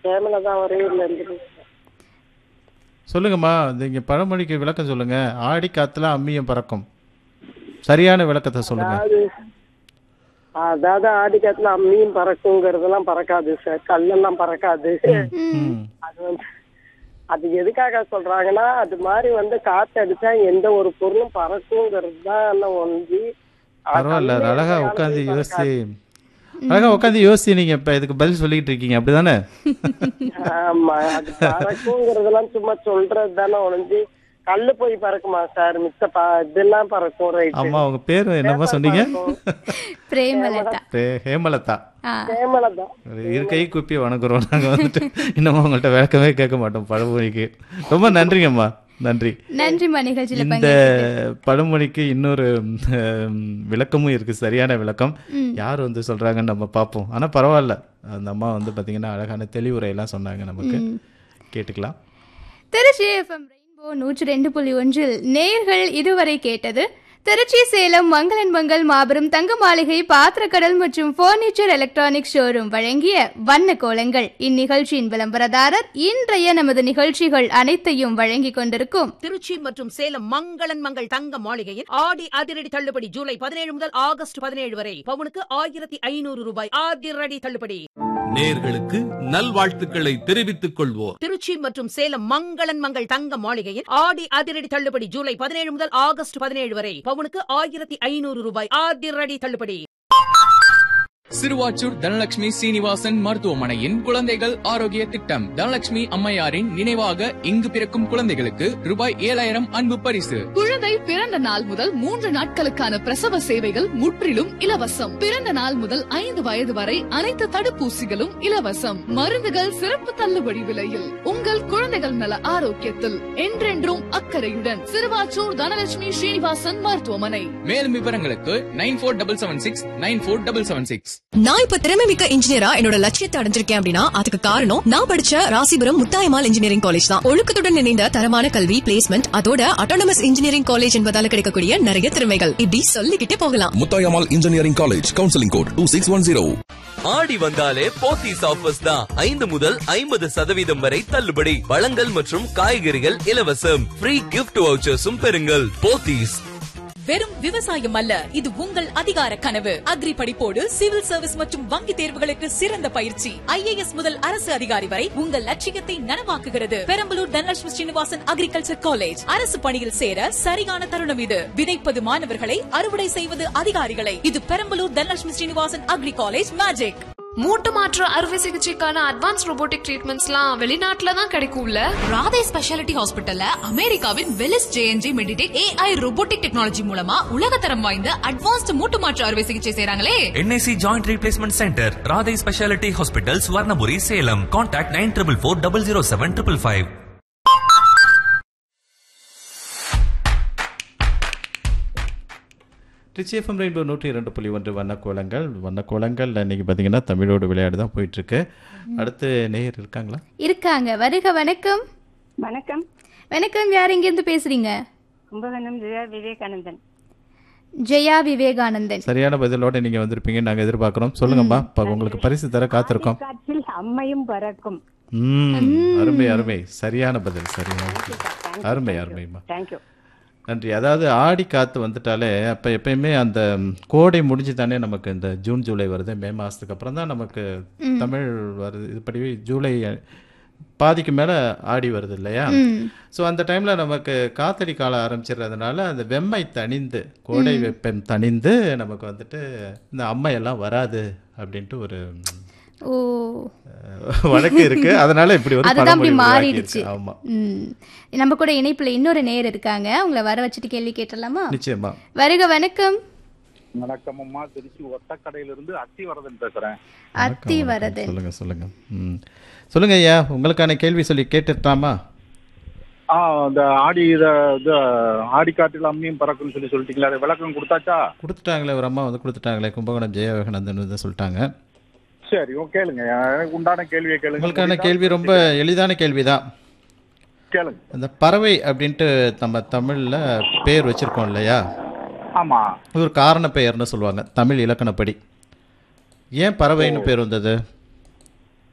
கேமலா தான் வரையூர்ல இருந்து பேசுறேன். சொல்லுங்கம்மா நீங்க பழமொழிக்கு விளக்கம் சொல்லுங்க ஆடி காத்துல அம்மியும் பறக்கும் சரியான விளக்கத்தை சொல்லுங்க அதாவது அதாவது ஆடி காத்துல அம்மியும் பறக்குங்கிறதெல்லாம் பறக்காது சார் கல்லெல்லாம் பறக்காது ம். அது வந்து அது எதுக்காக சொல்றாங்கன்னா அது மாதிரி வந்து காத்து அடிச்சா எந்த ஒரு பொருளும் பறக்குங்கிறது தான் ஒன்றி பரவாயில்ல அது அழகா உட்காந்து யோசிச்சு அழகா உட்காந்து யோசிச்சு நீங்க இப்ப இதுக்கு பதில் சொல்லிட்டு இருக்கீங்க அப்படிதானே ஆமா அது பறக்குங்கிறதெல்லாம் சும்மா சொல்றது தானே ஒழிஞ்சு கல்லு போய் பறக்குமா சார் மிச்ச ப இதெல்லாம் பறக்கும் ரைட் அம்மா உங்க பேர் என்னம்மா சொன்னீங்க பிரேமலதா பே- ஹேமலதா ஆ கேமலா தான் இருக்கை குப்பி வணங்குறோம் நாங்க வந்துட்டு இன்னமும் உங்கள்ட்ட விளக்கமே கேட்க மாட்டோம் பழமொழிக்கு ரொம்ப நன்றிங்கம்மா நன்றி நன்றிம்மா நிகழ்ச்சியில இந்த பங்கு பழமொழிக்கு இன்னொரு ம், விளக்கமும் இருக்கு சரியான விளக்கம் யார் வந்து சொல்றாங்கன்னு நம்ம பார்ப்போம் ஆனா பரவாயில்ல அந்த அம்மா வந்து பாத்தீங்கன்னா அழகான தெளிவுரையெல்லாம் சொன்னாங்க நமக்கு கேட்டுக்கலாம் திருச்சி எஃப்எம் ரெயின்போ நூற்றி ரெண்டு புள்ளி ஒன்றில் நேர்கள் இதுவரை கேட்டது திருச்சி சேலம் மங்களன் மங்கள் மாபெரும் தங்க மாளிகை பாத்திரக்கடல் மற்றும் பர்னிச்சர் எலக்ட்ரானிக் ஷோரூம் வழங்கிய வண்ண கோலங்கள் இந்நிகழ்ச்சியின் விளம்பரதாரர் இன்றைய நமது நிகழ்ச்சிகள் அனைத்தையும் வழங்கிக் கொண்டிருக்கும் திருச்சி மற்றும் சேலம் மங்களன் மங்கள் தங்க மாளிகையில் ஆடி அதிரடி தள்ளுபடி ஜூலை பதினேழு முதல் ஆகஸ்ட் பதினேழு வரை பவுனுக்கு ஆயிரத்தி ஐநூறு ரூபாய் அதிரடி தள்ளுபடி நேர்களுக்கு நல்வாழ்த்துக்களை தெரிவித்துக் கொள்வோர் திருச்சி மற்றும் சேலம் மங்களன் மங்கள் தங்க மாளிகையில் ஆடி அதிரடி தள்ளுபடி ஜூலை பதினேழு முதல் ஆகஸ்ட் பதினேழு வரை பவுனுக்கு ஆயிரத்தி ஐநூறு ரூபாய் அதிரடி தள்ளுபடி சிறுவாச்சூர் தனலட்சுமி சீனிவாசன் மருத்துவமனையின் குழந்தைகள் ஆரோக்கிய திட்டம் தனலட்சுமி அம்மையாரின் நினைவாக இங்கு பிறக்கும் குழந்தைகளுக்கு ரூபாய் ஏழாயிரம் அன்பு பரிசு குழந்தை பிறந்த நாள் முதல் மூன்று நாட்களுக்கான பிரசவ சேவைகள் முற்றிலும் இலவசம் பிறந்த நாள் முதல் ஐந்து வயது வரை அனைத்து தடுப்பூசிகளும் இலவசம் மருந்துகள் சிறப்பு தள்ளுபடி விலையில் உங்கள் குழந்தைகள் நல ஆரோக்கியத்தில் என்றென்றும் அக்கறையுடன் சிறுவாச்சூர் தனலட்சுமி ஸ்ரீனிவாசன் மருத்துவமனை மேலும் விவரங்களுக்கு nine four double seven six nine four double seven six நான் இப்ப திறமை மிக்க இன்ஜினியரா என்னோட லட்சியத்தை அடைஞ்சிருக்கேன் அப்படின்னா அதுக்கு காரணம் நான் படிச்ச ராசிபுரம் முத்தாயமால் இன்ஜினியரிங் காலேஜ் தான் ஒழுக்கத்துடன் இணைந்த தரமான கல்வி பிளேஸ்மெண்ட் அதோட அட்டானமஸ் இன்ஜினியரிங் காலேஜ் என்பதால கிடைக்கக்கூடிய நிறைய திறமைகள் இப்படி சொல்லிக்கிட்டே போகலாம் Muthayammal engineering college counselling code two six one zero Aadi வந்தாலே போத்தீஸ் ஆஃபர்ஸ் தான் ஐந்து முதல் ஐம்பது சதவீதம் வரை தள்ளுபடி பழங்கள் மற்றும் காய்கறிகள் இலவசம் ஃப்ரீ கிஃப்ட் வவுச்சர்ஸும் பெறுங்கள் போத்தீஸ் வெறும் விவசாயம் அல்ல இது உங்கள் அதிகார கனவு அக்ரி படிப்போடு சிவில் சர்வீஸ் மற்றும் வங்கி தேர்வுகளுக்கு சிறந்த பயிற்சி ஐஏஎஸ் முதல் அரசு அதிகாரி வரை உங்கள் லட்சியத்தை நனவாக்குகிறது பெரம்பலூர் தனலட்சுமி ஸ்ரீனிவாசன் அக்ரிகல்ச்சர் காலேஜ் அரசு பணியில் சேர சரியான தருணம் இது விதைப்பது மாணவர்களை அறுவடை செய்வது அதிகாரிகளை இது Perambalur Dhanalakshmi Srinivasan agri college magic மூட்டு மாற்று அறுவை சிகிச்சைக்கான அட்வான்ஸ் ரோபோட்டிக் ட்ரீட்மெண்ட்ஸ்லாம் வெளிநாட்டுல தான் கிடைக்கும்ல ராதே ஸ்பெஷாலிட்டி ஹாஸ்பிட்டல்ல அமெரிக்காவின் Velys JNJ medtech AI robotic technology மூலமா உலகத்தரம் வாய்ந்த அட்வான்ஸ்ட் மூட்டு மாற்று அறுவை சிகிச்சை செய்றாங்களே NIC joint replacement centre Radhai speciality hospital Swarnapuri Salem contact nine triple four double zero seven triple five ரிச்சி எஃப்எம் ரெயின்போ நூற்றி இரண்டு புள்ளி ஒன்று வண்ணக்கோலங்கள் வண்ணக்கோலங்கள் இன்னைக்கு பார்த்தீங்கன்னா தமிழோடு விளையாடு தான் போயிட்டு இருக்கு அடுத்து நேயர் இருக்காங்களா இருக்காங்க வருக வணக்கம் வணக்கம் வணக்கம் யார் இங்கிருந்து பேசுறீங்க கும்பகோணம் ஜெயா விவேகானந்தன் ஜெயா விவேகானந்தன் சரியான பதிலோட நீங்க வந்திருப்பீங்க நாங்க எதிர்பார்க்கிறோம் சொல்லுங்கம்மா இப்போ உங்களுக்கு பரிசு தர காத்திருக்கோம் காற்றில் அம்மையும் பறக்கும் ம் அருமை அருமை சரியான பதில் சரியான பதில். அருமை அருமைம்மா தேங்க்யூ நன்றி அதாவது ஆடி காத்து வந்துட்டாலே அப்போ எப்பயுமே அந்த ம், கோடை முடிஞ்சு தானே நமக்கு இந்த ஜூன் ஜூலை வருது மே மாதத்துக்கு அப்புறம் தான் நமக்கு தமிழ் வருது இதுபடி ஜூலை அஹ், பாதிக்கு மேலே ஆடி வருது இல்லையா ஸோ அந்த டைமில் நமக்கு காத்தடி காலம் ஆரம்பிச்சிடுறதுனால அந்த வெம்மை தணிந்து கோடை வெப்பம் தணிந்து நமக்கு வந்துட்டு இந்த அம்மையெல்லாம் வராது அப்படின்ட்டு ஒரு ம், ஓ அஹ், வழக்கு இருக்கு அதனால இப்படி ஒரு அதுதான் அப்படி பழமொழி மாறிடுச்சு உருவாக்கியிருக்கு. ஆமா ம். நம்ம கூட இணைப்புல இன்னொரு நேர் இருக்காங்க உங்களை வர வச்சுட்டு கேள்வி கேட்டலாமா நிச்சயமா வருக வணக்கம் வணக்கம் அம்மா திருச்சி ஒத்தக்கடையிலிருந்து அத்திவரதன் பேசுறேன் அத்தி வரதன் சொல்லுங்க சொல்லுங்க ம் சொல்லுங்க ஐயா உங்களுக்கான கேள்வி சொல்லி கேட்டுட்டாமா ஆ இந்த ஆடி இத இது ஆடி காற்றில் அம்மியும் பறக்கும்னு சொல்லி சொல்லிட்டீங்களா அது விளக்கம் கொடுத்தாச்சா கொடுத்துட்டாங்களே ஒரு அம்மா வந்து கொடுத்துட்டாங்களே கும்பகோணம் ஜெயவிவேகானந்தன் வந்து சொல்லிட்டாங்க சரி ஓ கேளுங்க எனக்கு உண்டான கேள்வியை கேளுங்க உங்களுக்கான முடிந்தா கேள்வி ரொம்ப எளிதான கேள்விதான் கேளுங்க அந்த பறவை அப்படின்ட்டு நம்ம தமிழ்ல பேர் வச்சிருக்கோம் இல்லையா ஆமா இது ஒரு காரண பெயர்னு சொல்லுவாங்க தமிழ் இலக்கணப்படி ஏன் பறவைன்னு பேர் வந்தது